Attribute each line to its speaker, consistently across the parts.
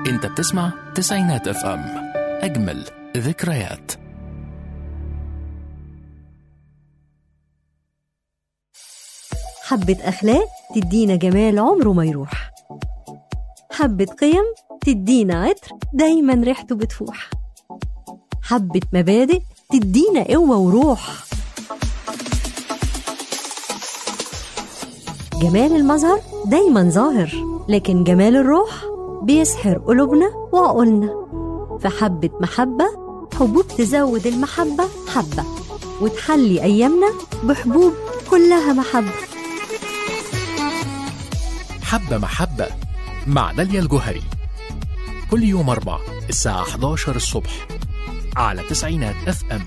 Speaker 1: انت بتسمع تسعينات اف ام اجمل ذكريات
Speaker 2: حبة أخلاق تدينا جمال عمره ما يروح حبة قيم تدينا عطر دايما ريحته بتفوح حبة مبادئ تدينا قوة وروح جمال المظهر دايما ظاهر لكن جمال الروح بيسحر قلوبنا وعقولنا فحبة محبة حبوب تزود المحبة حبة وتحلي أيامنا بحبوب كلها محبة
Speaker 1: حبة محبة مع داليا الجوهري كل يوم أربع الساعة 11 الصبح على تسعينات اف ام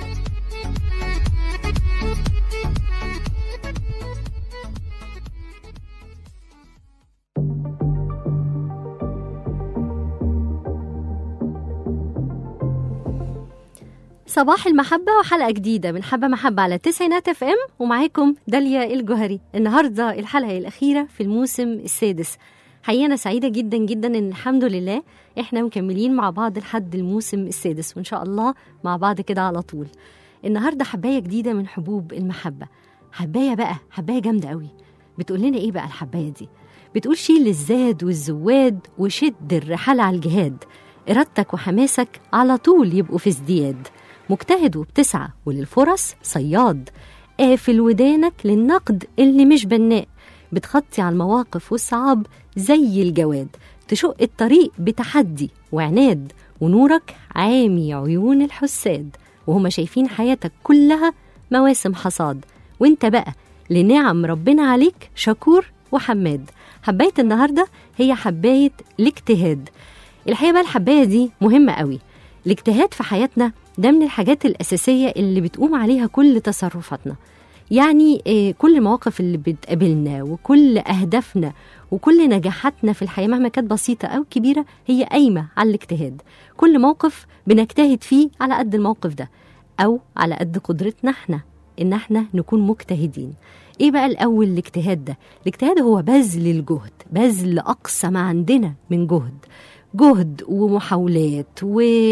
Speaker 2: صباح المحبة وحلقة جديدة من حبة محبة على تسعينات اف ام ومعاكم داليا الجوهري النهاردة الحلقة الأخيرة في الموسم السادس حقيقة أنا سعيدة جدا جدا إن الحمد لله إحنا مكملين مع بعض لحد الموسم السادس وإن شاء الله مع بعض كده على طول النهاردة حباية جديدة من حبوب المحبة حباية بقى حباية جامدة قوي بتقول لنا إيه بقى الحباية دي بتقول شيل الزاد والزواد وشد الرحال على الجهاد إرادتك وحماسك على طول يبقوا في ازدياد مجتهد وبتسعى وللفرص صياد قافل ودانك للنقد اللي مش بناء بتخطي على المواقف والصعاب زي الجواد تشق الطريق بتحدي وعناد ونورك عامي عيون الحساد وهما شايفين حياتك كلها مواسم حصاد وانت بقى لنعم ربنا عليك شكور وحماد حباية النهاردة هي حباية الاجتهاد الحقيقة بقى الحباية دي مهمة قوي الاجتهاد في حياتنا ده من الحاجات الأساسية اللي بتقوم عليها كل تصرفاتنا يعني آه، كل المواقف اللي بتقابلنا وكل أهدافنا وكل نجاحاتنا في الحياة مهما كانت بسيطة أو كبيرة هي قايمة على الاجتهاد كل موقف بنجتهد فيه على قد الموقف ده أو على قد قدرتنا احنا إن احنا نكون مجتهدين ايه بقى الاول الاجتهاد ده الاجتهاد هو بذل الجهد بذل اقصى ما عندنا من جهد جهد ومحاولات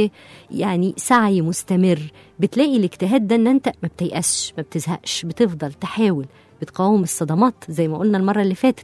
Speaker 2: ويعني سعي مستمر بتلاقي الاجتهاد ده ان انت ما بتيأسش ما بتزهقش بتفضل تحاول بتقاوم الصدمات زي ما قلنا المره اللي فاتت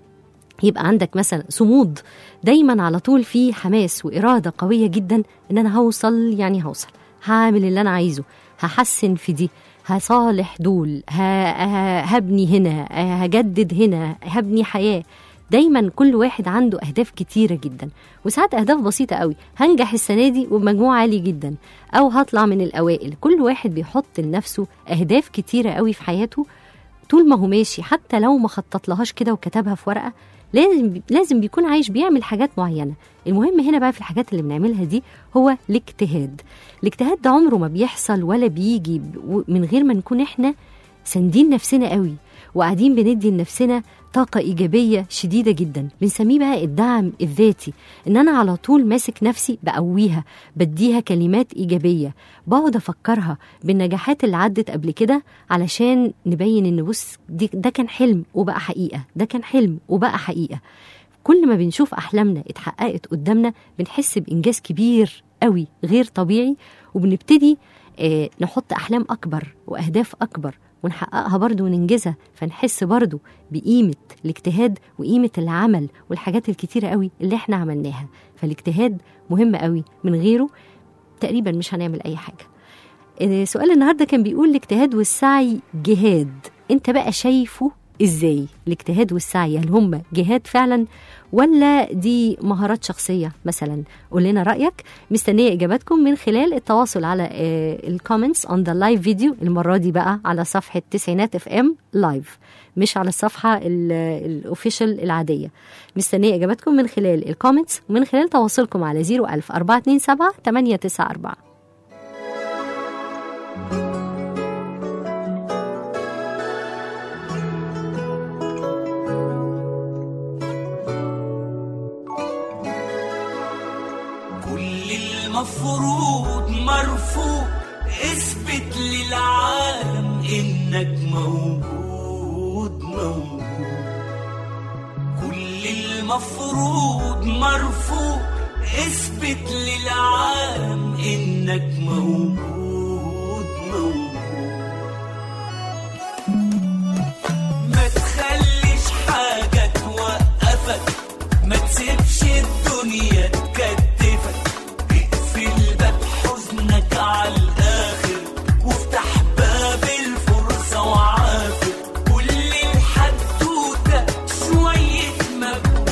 Speaker 2: يبقى عندك مثلا صمود دايما على طول في حماس واراده قويه جدا ان انا هوصل يعني هوصل هعمل اللي انا عايزه هحسن في دي هصالح دول ه- ه- هبني هنا هجدد هنا هبني حياه دايما كل واحد عنده اهداف كتيره جدا وساعات اهداف بسيطه قوي هنجح السنه دي وبمجموع عالي جدا او هطلع من الاوائل كل واحد بيحط لنفسه اهداف كتيره قوي في حياته طول ما هو ماشي حتى لو ما خطط لهاش كده وكتبها في ورقه لازم لازم بيكون عايش بيعمل حاجات معينه المهم هنا بقى في الحاجات اللي بنعملها دي هو الاجتهاد الاجتهاد ده عمره ما بيحصل ولا بيجي ب- من غير ما نكون احنا ساندين نفسنا قوي وقاعدين بندي لنفسنا طاقة إيجابية شديدة جدا بنسميه بقى الدعم الذاتي إن أنا على طول ماسك نفسي بقويها بديها كلمات إيجابية بقعد أفكرها بالنجاحات اللي عدت قبل كده علشان نبين إن بص دي ده كان حلم وبقى حقيقة ده كان حلم وبقى حقيقة كل ما بنشوف أحلامنا اتحققت قدامنا بنحس بإنجاز كبير قوي غير طبيعي وبنبتدي آه، نحط أحلام أكبر وأهداف أكبر ونحققها برضو وننجزها فنحس برضو بقيمة الاجتهاد وقيمة العمل والحاجات الكتيرة قوي اللي احنا عملناها فالاجتهاد مهم قوي من غيره تقريبا مش هنعمل أي حاجة آه، سؤال النهاردة كان بيقول الاجتهاد والسعي جهاد انت بقى شايفه ازاي الاجتهاد والسعي هل هم جهاد فعلا ولا دي مهارات شخصية مثلا قول لنا رأيك مستنية إجاباتكم من خلال التواصل على الكومنتس on the live فيديو المرة دي بقى على صفحة تسعينات اف ام لايف مش على الصفحة الاوفيشال العادية مستنية إجاباتكم من خلال الكومنتس ومن خلال تواصلكم على 01000 427 894
Speaker 3: كل المفروض مرفوض اثبت للعالم انك موجود موجود كل المفروض مرفوض اثبت للعالم انك موجود موجود ما تخليش حاجة توقفك ما تسيبش الدنيا تكتفك اقفل باب حزنك على الآخر وافتح باب الفرصة وعافر كل الحدوتة شوية مجهود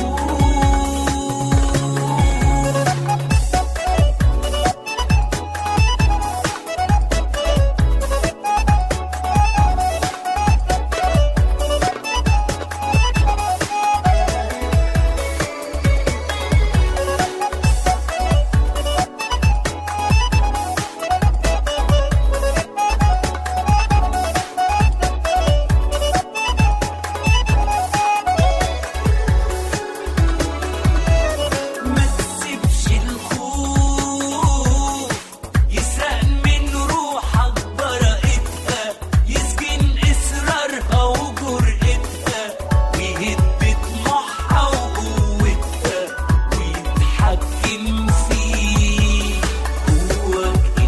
Speaker 3: ما تسيبش الخوف يسرق من روحك براءتها يسجن إصرارها وجرأتها ويهد طموحها وقوتها ويتحكم فيك جواك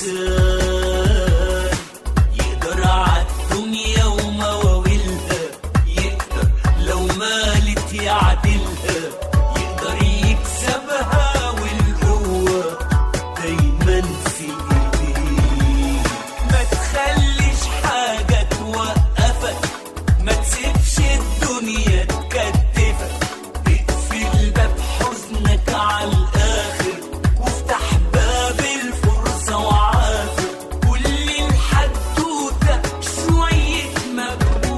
Speaker 3: إنسان يقدر عالدنيا ومواويلها يقدر لو مالت يعدلها يقدر يكسبها والقوة دايما في ايديك ما تخليش حاجة توقفك ما تسيبش الدنيا تكتفك اقفل باب حزنك على الآخر وافتح باب الفرصة وعافر كل الحدوتة شوية مجهود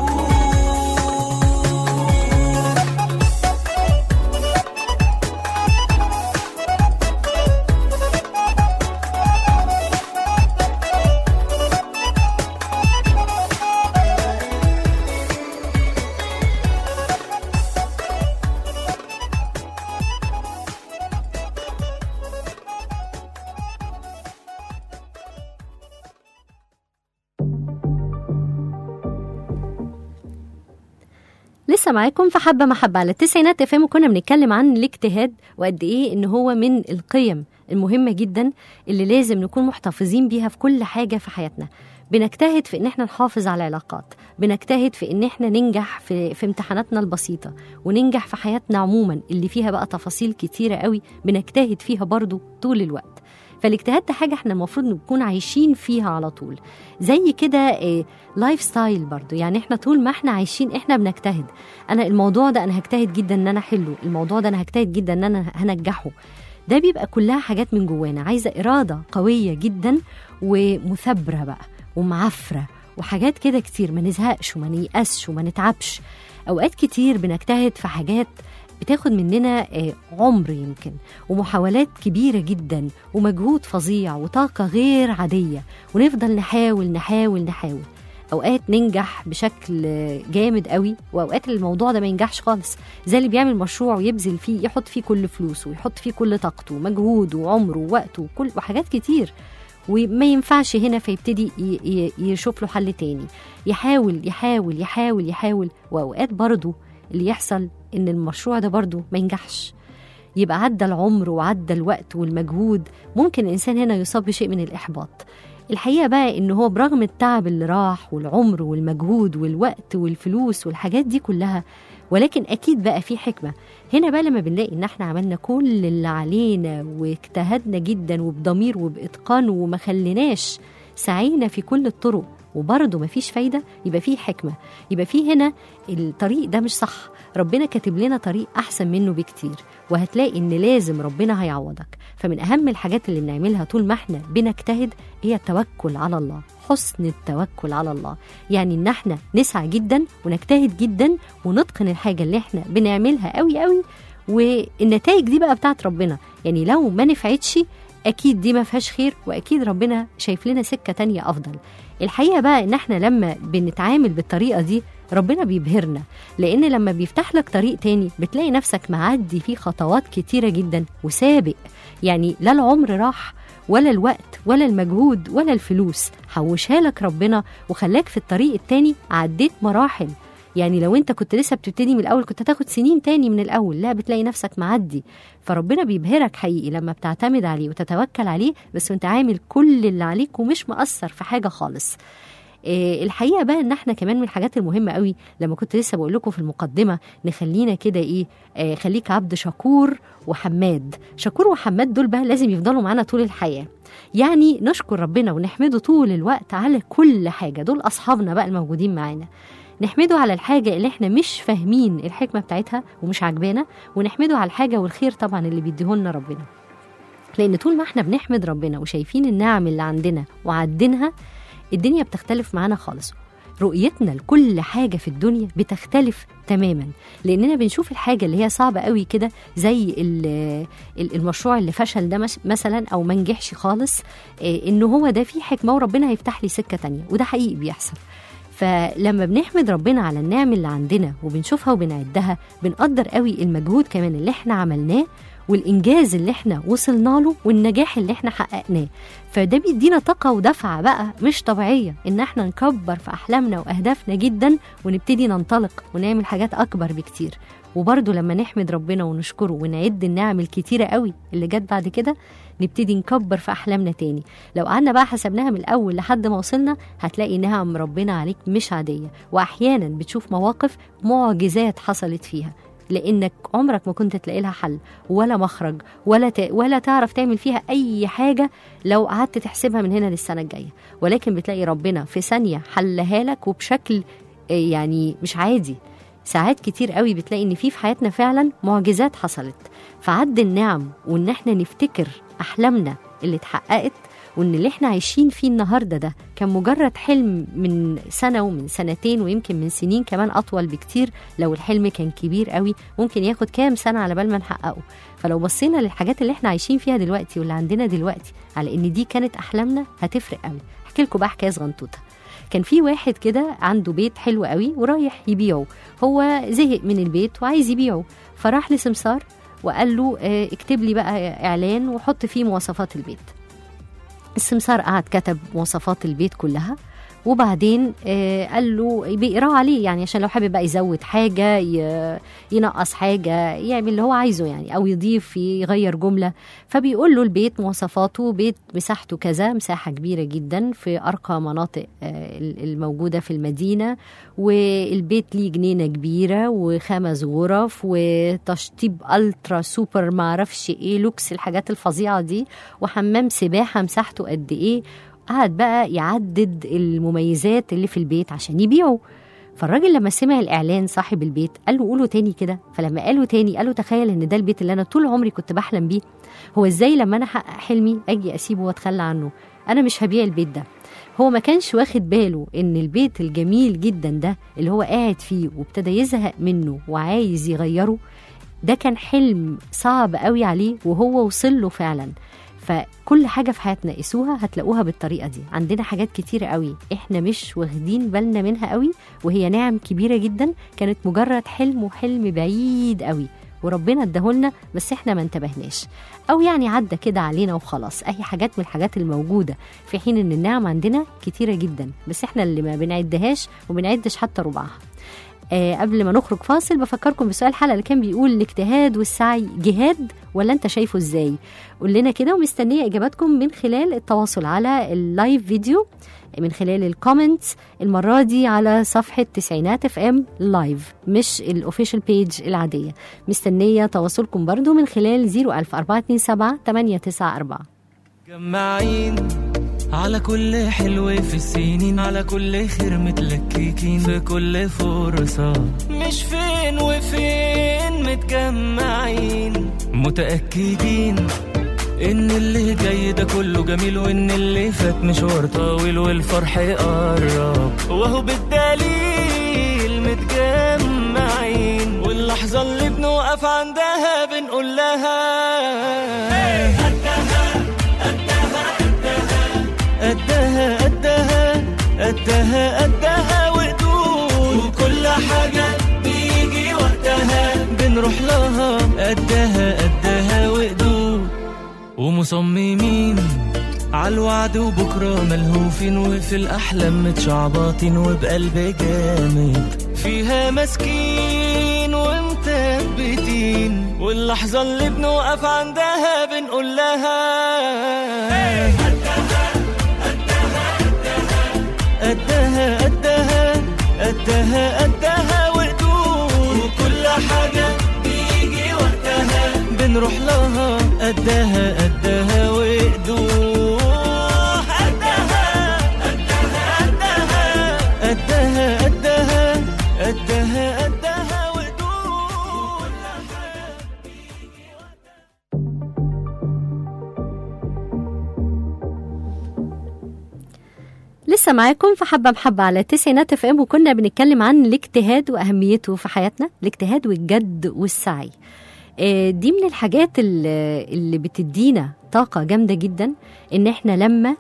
Speaker 2: لسه معاكم في حبة محبة على التسعينات اف ام وكنا بنتكلم عن الاجتهاد وقد ايه ان هو من القيم المهمة جدا اللي لازم نكون محتفظين بيها في كل حاجة في حياتنا بنجتهد في ان احنا نحافظ على العلاقات بنجتهد في ان احنا ننجح في, في امتحاناتنا البسيطة وننجح في حياتنا عموما اللي فيها بقى تفاصيل كتيرة قوي بنجتهد فيها برضو طول الوقت فالاجتهاد ده حاجة احنا المفروض نكون عايشين فيها على طول زي كده إيه لايف ستايل برضو يعني احنا طول ما احنا عايشين احنا بنجتهد انا الموضوع ده انا هجتهد جدا ان انا احله الموضوع ده انا هجتهد جدا ان انا هنجحه ده بيبقى كلها حاجات من جوانا عايزه اراده قويه جدا ومثابره بقى ومعفره وحاجات كده كتير ما نزهقش وما نيأسش وما نتعبش اوقات كتير بنجتهد في حاجات بتاخد مننا آه، عمر يمكن ومحاولات كبيرة جدا ومجهود فظيع وطاقة غير عادية ونفضل نحاول نحاول نحاول اوقات ننجح بشكل جامد قوي واوقات الموضوع ده ما ينجحش خالص زي اللي بيعمل مشروع ويبذل فيه يحط فيه كل فلوسه ويحط فيه كل طاقته ومجهوده وعمره ووقته وكل وحاجات كتير وما ينفعش هنا فيبتدي ي- ي- يشوف له حل تاني يحاول يحاول يحاول يحاول واوقات برضه اللي يحصل ان المشروع ده برضه ما ينجحش يبقى عدى العمر وعدى الوقت والمجهود ممكن الانسان هنا يصاب بشيء من الاحباط الحقيقه بقى ان هو برغم التعب اللي راح والعمر والمجهود والوقت والفلوس والحاجات دي كلها ولكن اكيد بقى في حكمه هنا بقى لما بنلاقي ان احنا عملنا كل اللي علينا واجتهدنا جدا وبضمير وباتقان وما خليناش سعينا في كل الطرق وبرضه مفيش فايدة يبقى فيه حكمة يبقى فيه هنا الطريق ده مش صح ربنا كاتب لنا طريق أحسن منه بكتير وهتلاقي إن لازم ربنا هيعوضك فمن أهم الحاجات اللي بنعملها طول ما احنا بنجتهد هي التوكل على الله حسن التوكل على الله يعني إن احنا نسعى جدا ونجتهد جدا ونتقن الحاجة اللي احنا بنعملها قوي قوي والنتائج دي بقى بتاعت ربنا يعني لو ما نفعتش اكيد دي ما فيهاش خير واكيد ربنا شايف لنا سكه تانية افضل الحقيقه بقى ان احنا لما بنتعامل بالطريقه دي ربنا بيبهرنا لان لما بيفتح لك طريق تاني بتلاقي نفسك معدي فيه خطوات كتيره جدا وسابق يعني لا العمر راح ولا الوقت ولا المجهود ولا الفلوس حوشها لك ربنا وخلاك في الطريق التاني عديت مراحل يعني لو انت كنت لسه بتبتدي من الاول كنت هتاخد سنين تاني من الاول لا بتلاقي نفسك معدي فربنا بيبهرك حقيقي لما بتعتمد عليه وتتوكل عليه بس وانت عامل كل اللي عليك ومش مقصر في حاجه خالص إيه الحقيقه بقى ان احنا كمان من الحاجات المهمه قوي لما كنت لسه بقول لكم في المقدمه نخلينا كده ايه آه خليك عبد شكور وحماد شكور وحماد دول بقى لازم يفضلوا معانا طول الحياه يعني نشكر ربنا ونحمده طول الوقت على كل حاجه دول اصحابنا بقى الموجودين معانا نحمده على الحاجة اللي احنا مش فاهمين الحكمة بتاعتها ومش عاجبانا ونحمده على الحاجة والخير طبعا اللي بيديهولنا ربنا لأن طول ما احنا بنحمد ربنا وشايفين النعم اللي عندنا وعدينها الدنيا بتختلف معانا خالص رؤيتنا لكل حاجة في الدنيا بتختلف تماما لأننا بنشوف الحاجة اللي هي صعبة قوي كده زي ال- ال- المشروع اللي فشل ده مس- مثلا أو ما نجحش خالص إيه، إن هو ده فيه حكمة وربنا هيفتح لي سكة تانية وده حقيقي بيحصل فلما بنحمد ربنا على النعم اللي عندنا وبنشوفها وبنعدها بنقدر قوي المجهود كمان اللي احنا عملناه والانجاز اللي احنا وصلنا له والنجاح اللي احنا حققناه فده بيدينا طاقه ودفعه بقى مش طبيعيه ان احنا نكبر في احلامنا واهدافنا جدا ونبتدي ننطلق ونعمل حاجات اكبر بكتير وبرضه لما نحمد ربنا ونشكره ونعد النعم الكتيره قوي اللي جت بعد كده نبتدي نكبر في احلامنا تاني لو قعدنا بقى حسبناها من الاول لحد ما وصلنا هتلاقي نعم ربنا عليك مش عاديه واحيانا بتشوف مواقف معجزات حصلت فيها لانك عمرك ما كنت تلاقي لها حل ولا مخرج ولا ت... ولا تعرف تعمل فيها اي حاجه لو قعدت تحسبها من هنا للسنه الجايه ولكن بتلاقي ربنا في ثانيه حلها لك وبشكل آه، يعني مش عادي ساعات كتير قوي بتلاقي ان في في حياتنا فعلا معجزات حصلت فعد النعم وان احنا نفتكر احلامنا اللي اتحققت وان اللي احنا عايشين فيه النهارده ده كان مجرد حلم من سنه ومن سنتين ويمكن من سنين كمان اطول بكتير لو الحلم كان كبير قوي ممكن ياخد كام سنه على بال ما نحققه فلو بصينا للحاجات اللي احنا عايشين فيها دلوقتي واللي عندنا دلوقتي على ان دي كانت احلامنا هتفرق قوي احكي لكم بقى حكايه صغنطوطه كان في واحد كده عنده بيت حلو قوي ورايح يبيعه هو زهق من البيت وعايز يبيعه فراح لسمسار وقال له آه، اكتب لي بقى اعلان وحط فيه مواصفات البيت السمسار قعد كتب مواصفات البيت كلها وبعدين آه قال له بيقراه عليه يعني عشان لو حابب بقى يزود حاجه ي- ينقص حاجه يعمل اللي هو عايزه يعني او يضيف يغير جمله فبيقول له البيت مواصفاته بيت مساحته كذا مساحه كبيره جدا في ارقى مناطق آه الموجوده في المدينه والبيت ليه جنينه كبيره وخمس غرف وتشطيب الترا سوبر معرفش ايه لوكس الحاجات الفظيعه دي وحمام سباحه مساحته قد ايه قعد بقى يعدد المميزات اللي في البيت عشان يبيعه فالراجل لما سمع الاعلان صاحب البيت قال له قوله تاني كده فلما قاله تاني قال له تخيل ان ده البيت اللي انا طول عمري كنت بحلم بيه هو ازاي لما انا احقق حلمي اجي اسيبه واتخلى عنه انا مش هبيع البيت ده هو ما كانش واخد باله ان البيت الجميل جدا ده اللي هو قاعد فيه وابتدى يزهق منه وعايز يغيره ده كان حلم صعب قوي عليه وهو وصل له فعلا فكل حاجة في حياتنا قيسوها هتلاقوها بالطريقة دي عندنا حاجات كتيرة قوي احنا مش واخدين بالنا منها قوي وهي نعم كبيرة جدا كانت مجرد حلم وحلم بعيد قوي وربنا اداهولنا بس احنا ما انتبهناش او يعني عدى كده علينا وخلاص اي حاجات من الحاجات الموجوده في حين ان النعم عندنا كتيره جدا بس احنا اللي ما بنعدهاش وبنعدش حتى ربعها آه قبل ما نخرج فاصل بفكركم بسؤال الحلقه اللي كان بيقول الاجتهاد والسعي جهاد ولا انت شايفه ازاي قول لنا كده ومستنيه اجاباتكم من خلال التواصل على اللايف فيديو من خلال الكومنتس المره دي على صفحه تسعينات اف ام لايف مش الاوفيشال بيج العاديه مستنيه تواصلكم برضو من خلال 01000 427 894
Speaker 4: جماعين على كل حلو في السنين على كل خير متلككين في كل فرصة مش فين وفين متجمعين متأكدين إن اللي جاي ده كله جميل وإن اللي فات مشوار طويل والفرح قرب وهو بالدليل متجمعين واللحظة اللي بنوقف عندها بنقول لها قدها قدها قدها قدها وقدود وكل حاجة بيجي وقتها بنروح لها قدها قدها وقدود ومصممين عالوعد وبكرة ملهوفين وفي الأحلام متشعبطين وبقلب جامد فيها مسكين ومثبتين واللحظة اللي بنوقف عندها بنقول لها قدها قدها قدها قدها وقدود وكل حاجة بيجي وقتها بنروح لها قدها قدها وقدود قدها قدها قدها قدها قدها قدها قدها وقدود كل حاجة بيجي وقتها
Speaker 2: لسه معاكم في حبة محبة على تسعينات اف ام وكنا بنتكلم عن الاجتهاد واهميته في حياتنا الاجتهاد والجد والسعي آه، دي من الحاجات اللي اللي بتدينا طاقة جامدة جدا ان احنا لما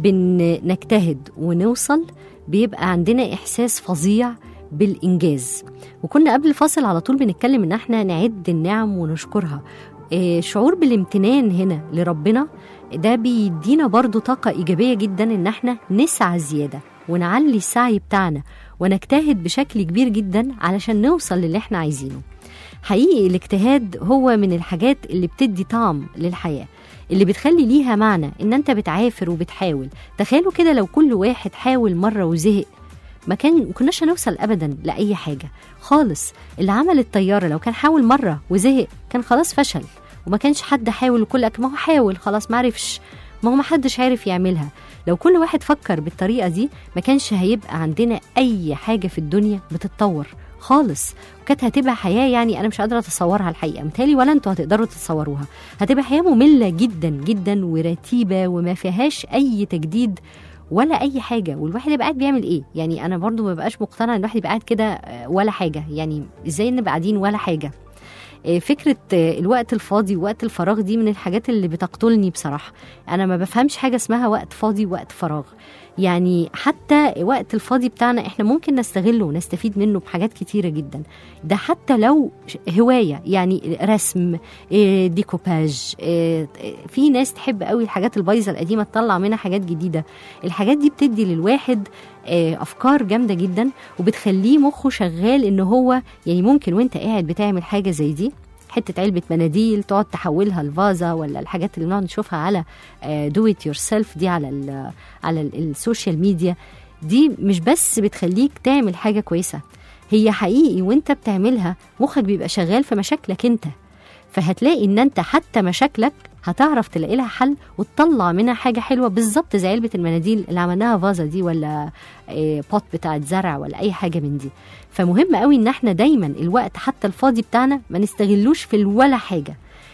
Speaker 2: بنجتهد ونوصل بيبقى عندنا احساس فظيع بالانجاز وكنا قبل الفاصل على طول بنتكلم ان احنا نعد النعم ونشكرها آه، شعور بالامتنان هنا لربنا ده بيدينا برضو طاقة إيجابية جدا إن احنا نسعى زيادة ونعلي السعي بتاعنا ونجتهد بشكل كبير جدا علشان نوصل للي احنا عايزينه حقيقي الاجتهاد هو من الحاجات اللي بتدي طعم للحياة اللي بتخلي ليها معنى ان انت بتعافر وبتحاول تخيلوا كده لو كل واحد حاول مرة وزهق ما كان ما كناش هنوصل ابدا لاي حاجه خالص اللي عمل الطياره لو كان حاول مره وزهق كان خلاص فشل وما كانش حد حاول وكل أك- ما هو حاول خلاص ما عرفش ما هو ما حدش عارف يعملها لو كل واحد فكر بالطريقه دي ما كانش هيبقى عندنا اي حاجه في الدنيا بتتطور خالص وكانت هتبقى حياه يعني انا مش قادره اتصورها الحقيقه متهيألي ولا انتوا هتقدروا تتصوروها هتبقى حياه ممله جدا جدا ورتيبه وما فيهاش اي تجديد ولا اي حاجه والواحد يبقى قاعد بيعمل ايه يعني انا برضو ما بقاش مقتنعه ان الواحد يبقى قاعد كده آه، ولا حاجه يعني ازاي نبقى قاعدين ولا حاجه آه، فكره آه، الوقت الفاضي ووقت الفراغ دي من الحاجات اللي بتقتلني بصراحه انا ما بفهمش حاجه اسمها وقت فاضي ووقت فراغ يعني حتى وقت الفاضي بتاعنا احنا ممكن نستغله ونستفيد منه بحاجات كتيرة جدا ده حتى لو ش- هواية يعني رسم إيه، ديكوباج إيه، في ناس تحب قوي الحاجات البايظة القديمة تطلع منها حاجات جديدة الحاجات دي بتدي للواحد آه، افكار جامده جدا وبتخليه مخه شغال ان هو يعني ممكن وانت قاعد بتعمل حاجه زي دي حته علبه مناديل تقعد تحولها لفازه ولا الحاجات اللي بنقعد نشوفها على دو ات يور سيلف دي على ال على ال- السوشيال ميديا دي مش بس بتخليك تعمل حاجه كويسه هي حقيقي وانت بتعملها مخك بيبقى شغال في مشاكلك انت فهتلاقي ان انت حتى مشاكلك هتعرف تلاقي لها حل وتطلع منها حاجه حلوه بالظبط زي علبه المناديل اللي عملناها فازه دي ولا آه، بوت بتاعت زرع ولا اي حاجه من دي فمهم قوي ان احنا دايما الوقت حتى الفاضي بتاعنا ما نستغلوش في ولا حاجه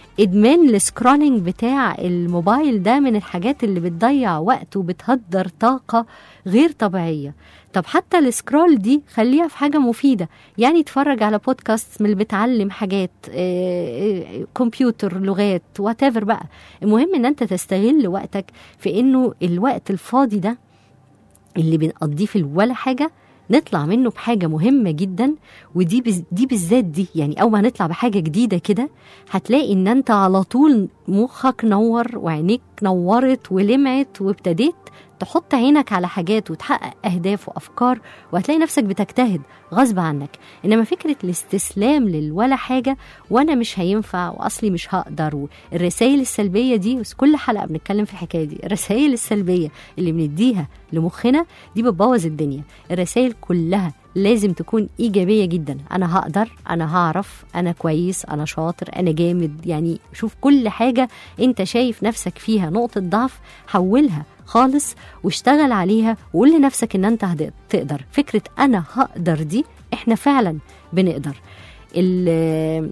Speaker 2: ادمان السكرولينج بتاع الموبايل ده من الحاجات اللي بتضيع وقت وبتهدر طاقه غير طبيعيه طب حتى السكرول دي خليها في حاجه مفيده يعني اتفرج على بودكاست من اللي بتعلم حاجات آه، آه، كمبيوتر لغات وات بقى المهم ان انت تستغل وقتك في انه الوقت الفاضي ده اللي بنقضيه في ولا حاجه نطلع منه بحاجة مهمة جدا ودي بز... دي بالذات دي يعني أول ما هنطلع بحاجة جديدة كده هتلاقي إن أنت على طول مخك نور وعينيك نورت ولمعت وابتديت تحط عينك على حاجات وتحقق أهداف وأفكار وهتلاقي نفسك بتجتهد غصب عنك إنما فكرة الاستسلام للولا حاجة وأنا مش هينفع وأصلي مش هقدر الرسائل السلبية دي بس كل حلقة بنتكلم في الحكاية دي الرسائل السلبية اللي بنديها لمخنا دي بتبوظ الدنيا الرسائل كلها لازم تكون إيجابية جدا أنا هقدر أنا هعرف أنا كويس أنا شاطر أنا جامد يعني شوف كل حاجة أنت شايف نفسك فيها نقطة ضعف حولها خالص واشتغل عليها وقول لنفسك ان انت هد- تقدر فكرة انا هقدر دي احنا فعلا بنقدر ال-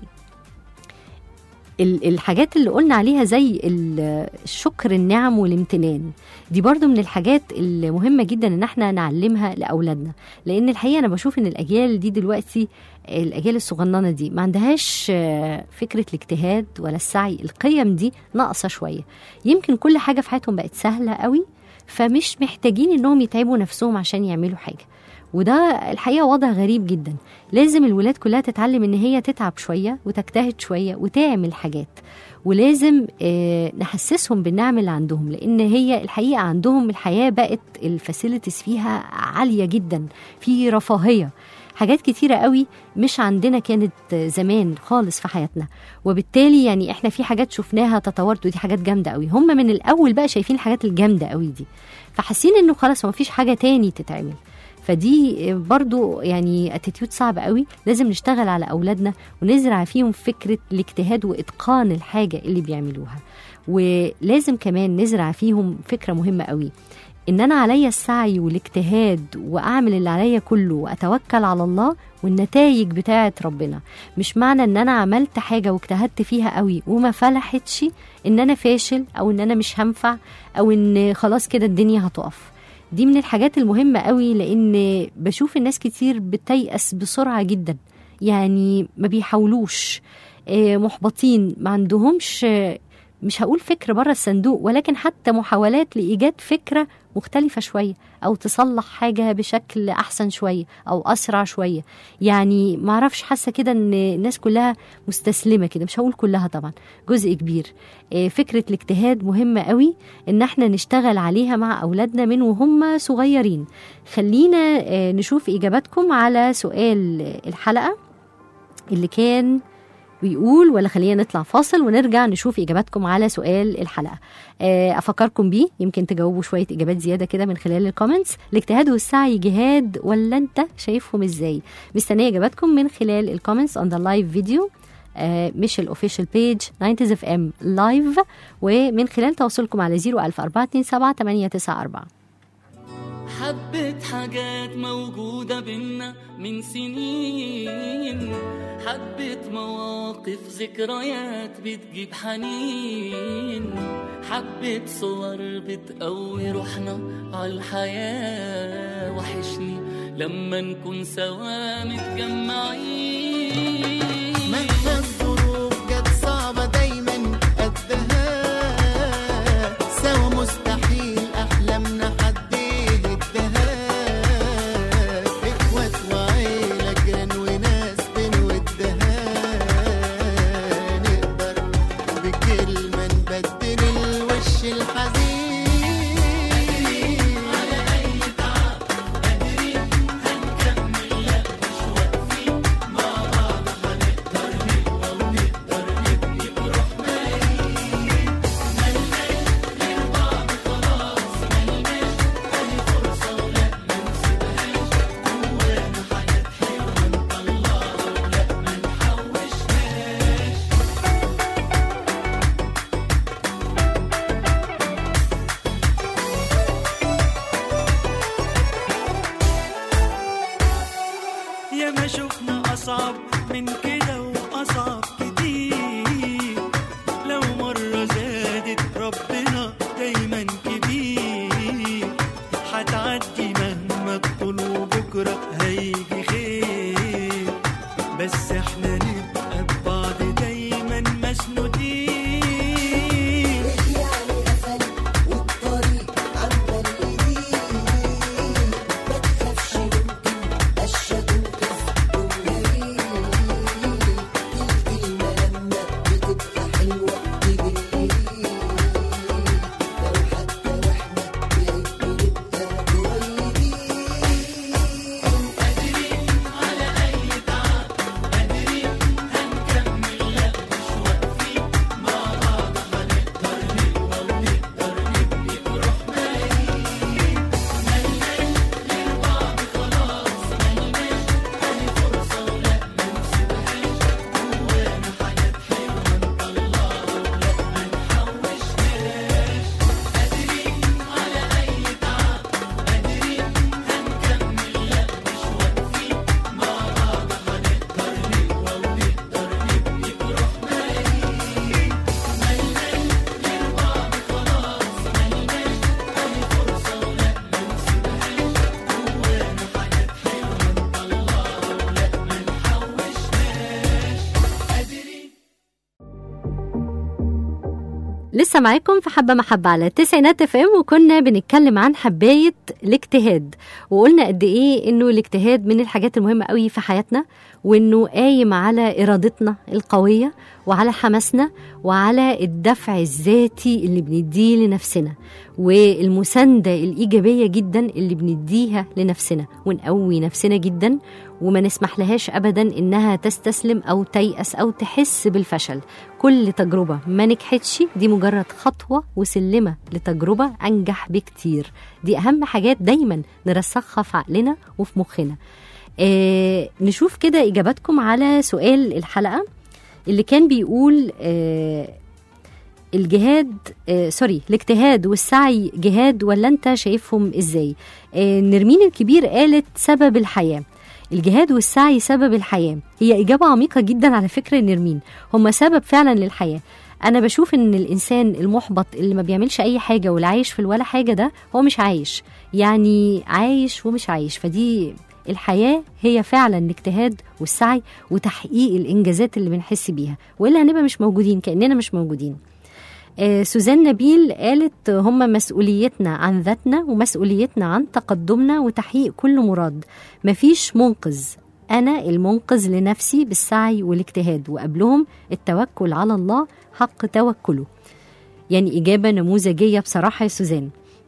Speaker 2: ال- الحاجات اللي قلنا عليها زي ال- الشكر النعم والامتنان دي برضو من الحاجات المهمة جدا ان احنا نعلمها لأولادنا لان الحقيقة انا بشوف ان الاجيال دي دلوقتي الاجيال الصغننه دي ما عندهاش آه، فكره الاجتهاد ولا السعي القيم دي ناقصه شويه يمكن كل حاجه في حياتهم بقت سهله قوي فمش محتاجين انهم يتعبوا نفسهم عشان يعملوا حاجه وده الحقيقه وضع غريب جدا لازم الولاد كلها تتعلم ان هي تتعب شويه وتجتهد شويه وتعمل حاجات ولازم آه، نحسسهم بالنعم اللي عندهم لان هي الحقيقه عندهم الحياه بقت الفاسيلتيز فيها عاليه جدا في رفاهيه حاجات كتيرة قوي مش عندنا كانت زمان خالص في حياتنا وبالتالي يعني احنا في حاجات شفناها تطورت ودي حاجات جامدة قوي هم من الأول بقى شايفين الحاجات الجامدة قوي دي فحاسين انه خلاص ما فيش حاجة تاني تتعمل فدي برضو يعني اتيتيود صعب قوي لازم نشتغل على اولادنا ونزرع فيهم فكره الاجتهاد واتقان الحاجه اللي بيعملوها ولازم كمان نزرع فيهم فكره مهمه قوي ان انا عليا السعي والاجتهاد واعمل اللي عليا كله واتوكل على الله والنتائج بتاعه ربنا مش معنى ان انا عملت حاجه واجتهدت فيها قوي وما فلحتش ان انا فاشل او ان انا مش هنفع او ان خلاص كده الدنيا هتقف دي من الحاجات المهمة قوي لأن بشوف الناس كتير بتيأس بسرعة جدا يعني ما بيحاولوش آه، محبطين ما عندهمش آه، مش هقول فكر بره الصندوق ولكن حتى محاولات لإيجاد فكرة مختلفة شوية أو تصلح حاجة بشكل أحسن شوية أو أسرع شوية يعني معرفش حاسة كده إن الناس كلها مستسلمة كده مش هقول كلها طبعا جزء كبير آه، فكرة الاجتهاد مهمة قوي إن احنا نشتغل عليها مع أولادنا من وهم صغيرين خلينا آه، نشوف إجاباتكم على سؤال الحلقة اللي كان بيقول ولا خلينا نطلع فاصل ونرجع نشوف اجاباتكم على سؤال الحلقه آه، افكركم بيه يمكن تجاوبوا شويه اجابات زياده كده من خلال الكومنتس الاجتهاد والسعي جهاد ولا انت شايفهم ازاي مستنيه اجاباتكم من خلال الكومنتس on the live فيديو مش الاوفيشال بيج 90 اف ام لايف ومن خلال تواصلكم على 01427
Speaker 5: حبة حاجات موجودة بينا من سنين حبة مواقف ذكريات بتجيب حنين حبة صور بتقوي روحنا عالحياة وحشني لما نكون سوا متجمعين
Speaker 6: مهما الظروف جت صعبة دايما قدها سوا مستحيل أحلامنا حد يهدها إخوات وعيلة جيران وناس بنودها نقدر بكلمة نبدل الوش الحزين على أي تعب قادرين هنكمل لا مش واقفين مع بعض هنقدر نقوى ونقدر نبني بروحنا ملناش غير بعض خلاص ملناش أي فرصة ولا ما نسيبهاش جوانا حاجات حلوة نطلعها ولا ما نحوشهاش
Speaker 4: يا ما شفنا أصعب من كده وأصعب كتير لو مرة زادت ربنا دايما كبير هتعدي مهما تطول وبكرة هيجي خير بس احنا نبقى ببعض دايما مسنودين
Speaker 2: لسه معاكم في حبة محبة على التسعينات اف ام وكنا بنتكلم عن حباية الاجتهاد وقلنا قد ايه انه الاجتهاد من الحاجات المهمة قوي في حياتنا وانه قايم على ارادتنا القوية وعلى حماسنا وعلى الدفع الذاتي اللي بنديه لنفسنا والمساندة الإيجابية جدا اللي بنديها لنفسنا ونقوي نفسنا جدا وما نسمح لهاش ابدا انها تستسلم او تيأس او تحس بالفشل كل تجربه ما نجحتش دي مجرد خطوه وسلمه لتجربه انجح بكتير دي اهم حاجات دايما نرسخها في عقلنا وفي مخنا آه نشوف كده اجاباتكم على سؤال الحلقه اللي كان بيقول آه الجهاد آه سوري الاجتهاد والسعي جهاد ولا انت شايفهم ازاي آه نرمين الكبير قالت سبب الحياه الجهاد والسعي سبب الحياه هي اجابه عميقه جدا على فكره نرمين هم سبب فعلا للحياه انا بشوف ان الانسان المحبط اللي ما بيعملش اي حاجه واللي عايش في الولا حاجه ده هو مش عايش يعني عايش ومش عايش فدي الحياة هي فعلا الاجتهاد والسعي وتحقيق الإنجازات اللي بنحس بيها وإلا هنبقى مش موجودين كأننا مش موجودين آه سوزان نبيل قالت هم مسؤوليتنا عن ذاتنا ومسؤوليتنا عن تقدمنا وتحقيق كل مراد مفيش منقذ أنا المنقذ لنفسي بالسعي والاجتهاد وقبلهم التوكل على الله حق توكله يعني إجابة نموذجية بصراحة يا سوزان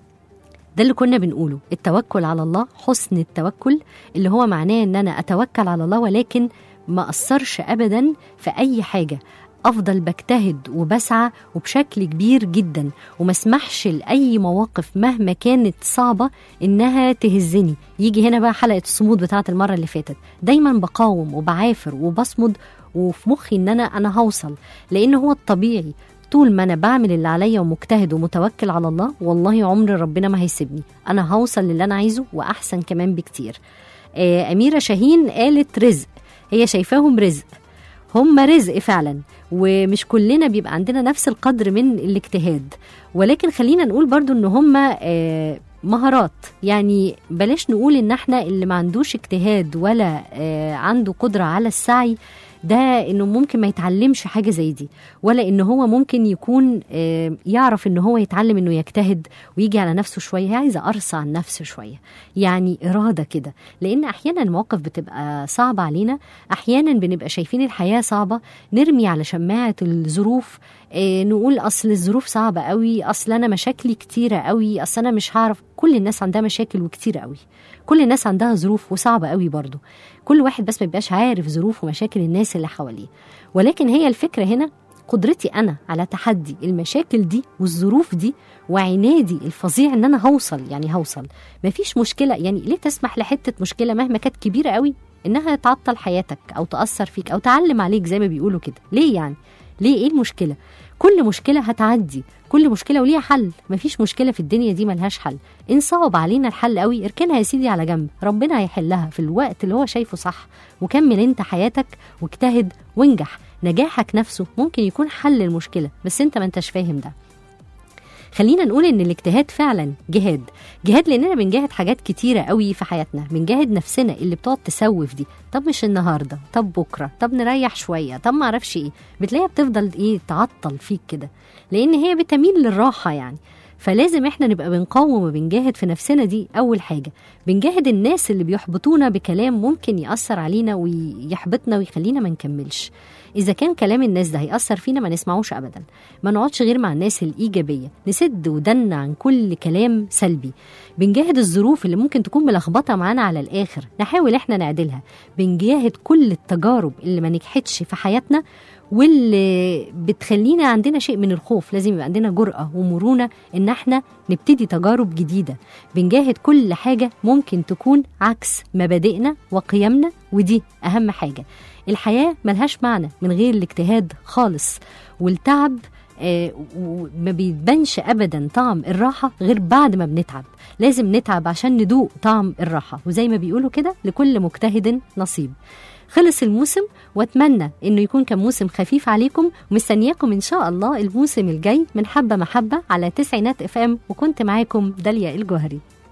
Speaker 2: ده اللي كنا بنقوله التوكل على الله حسن التوكل اللي هو معناه ان انا اتوكل على الله ولكن ما اثرش ابدا في اي حاجه افضل بجتهد وبسعى وبشكل كبير جدا وما اسمحش لاي مواقف مهما كانت صعبه انها تهزني يجي هنا بقى حلقه الصمود بتاعه المره اللي فاتت دايما بقاوم وبعافر وبصمد وفي مخي ان انا انا هوصل لان هو الطبيعي طول ما انا بعمل اللي عليا ومجتهد ومتوكل على الله والله عمر ربنا ما هيسيبني انا هوصل للي انا عايزه واحسن كمان بكتير آه اميره شاهين قالت رزق هي شايفاهم رزق هم رزق فعلا ومش كلنا بيبقى عندنا نفس القدر من الاجتهاد ولكن خلينا نقول برضو ان هم آه مهارات يعني بلاش نقول ان احنا اللي ما عندوش اجتهاد ولا آه عنده قدرة على السعي ده انه ممكن ما يتعلمش حاجه زي دي ولا ان هو ممكن يكون آه يعرف ان هو يتعلم انه يجتهد ويجي على نفسه شويه هي عايزه ارصى عن نفسه شويه يعني اراده كده لان احيانا المواقف بتبقى صعبه علينا احيانا بنبقى شايفين الحياه صعبه نرمي على شماعه الظروف آه نقول اصل الظروف صعبه قوي اصل انا مشاكلي كتيره قوي اصل انا مش هعرف كل الناس عندها مشاكل وكتيره قوي كل الناس عندها ظروف وصعبه قوي برضو كل واحد بس ما بيبقاش عارف ظروف ومشاكل الناس اللي حواليه ولكن هي الفكره هنا قدرتي انا على تحدي المشاكل دي والظروف دي وعنادي الفظيع ان انا هوصل يعني هوصل مفيش مشكله يعني ليه تسمح لحته مشكله مهما كانت كبيره قوي انها تعطل حياتك او تاثر فيك او تعلم عليك زي ما بيقولوا كده ليه يعني ليه ايه المشكله كل مشكله هتعدي كل مشكله وليها حل مفيش مشكله في الدنيا دي ملهاش حل ان صعب علينا الحل قوي اركنها يا سيدي على جنب ربنا هيحلها في الوقت اللي هو شايفه صح وكمل انت حياتك واجتهد وانجح نجاحك نفسه ممكن يكون حل المشكله بس انت ما انتش فاهم ده خلينا نقول ان الاجتهاد فعلا جهاد جهاد لاننا بنجاهد حاجات كتيره قوي في حياتنا بنجاهد نفسنا اللي بتقعد تسوف دي طب مش النهارده طب بكره طب نريح شويه طب ما اعرفش ايه بتلاقيها بتفضل ايه تعطل فيك كده لان هي بتميل للراحه يعني فلازم احنا نبقى بنقاوم وبنجاهد في نفسنا دي اول حاجه بنجاهد الناس اللي بيحبطونا بكلام ممكن ياثر علينا ويحبطنا ويخلينا ما نكملش اذا كان كلام الناس ده هياثر فينا ما نسمعوش ابدا ما نقعدش غير مع الناس الايجابيه نسد ودنا عن كل كلام سلبي بنجاهد الظروف اللي ممكن تكون ملخبطه معانا على الاخر نحاول احنا نعدلها بنجاهد كل التجارب اللي ما نجحتش في حياتنا واللي بتخلينا عندنا شيء من الخوف لازم يبقى عندنا جرأة ومرونة ان احنا نبتدي تجارب جديدة بنجاهد كل حاجة ممكن تكون عكس مبادئنا وقيمنا ودي اهم حاجة الحياة ملهاش معنى من غير الاجتهاد خالص والتعب آه ما بيتبانش ابدا طعم الراحه غير بعد ما بنتعب لازم نتعب عشان ندوق طعم الراحه وزي ما بيقولوا كده لكل مجتهد نصيب خلص الموسم واتمنى انه يكون كان موسم خفيف عليكم ومستنياكم ان شاء الله الموسم الجاي من حبه محبه على تسعينات اف ام وكنت معاكم داليا الجوهري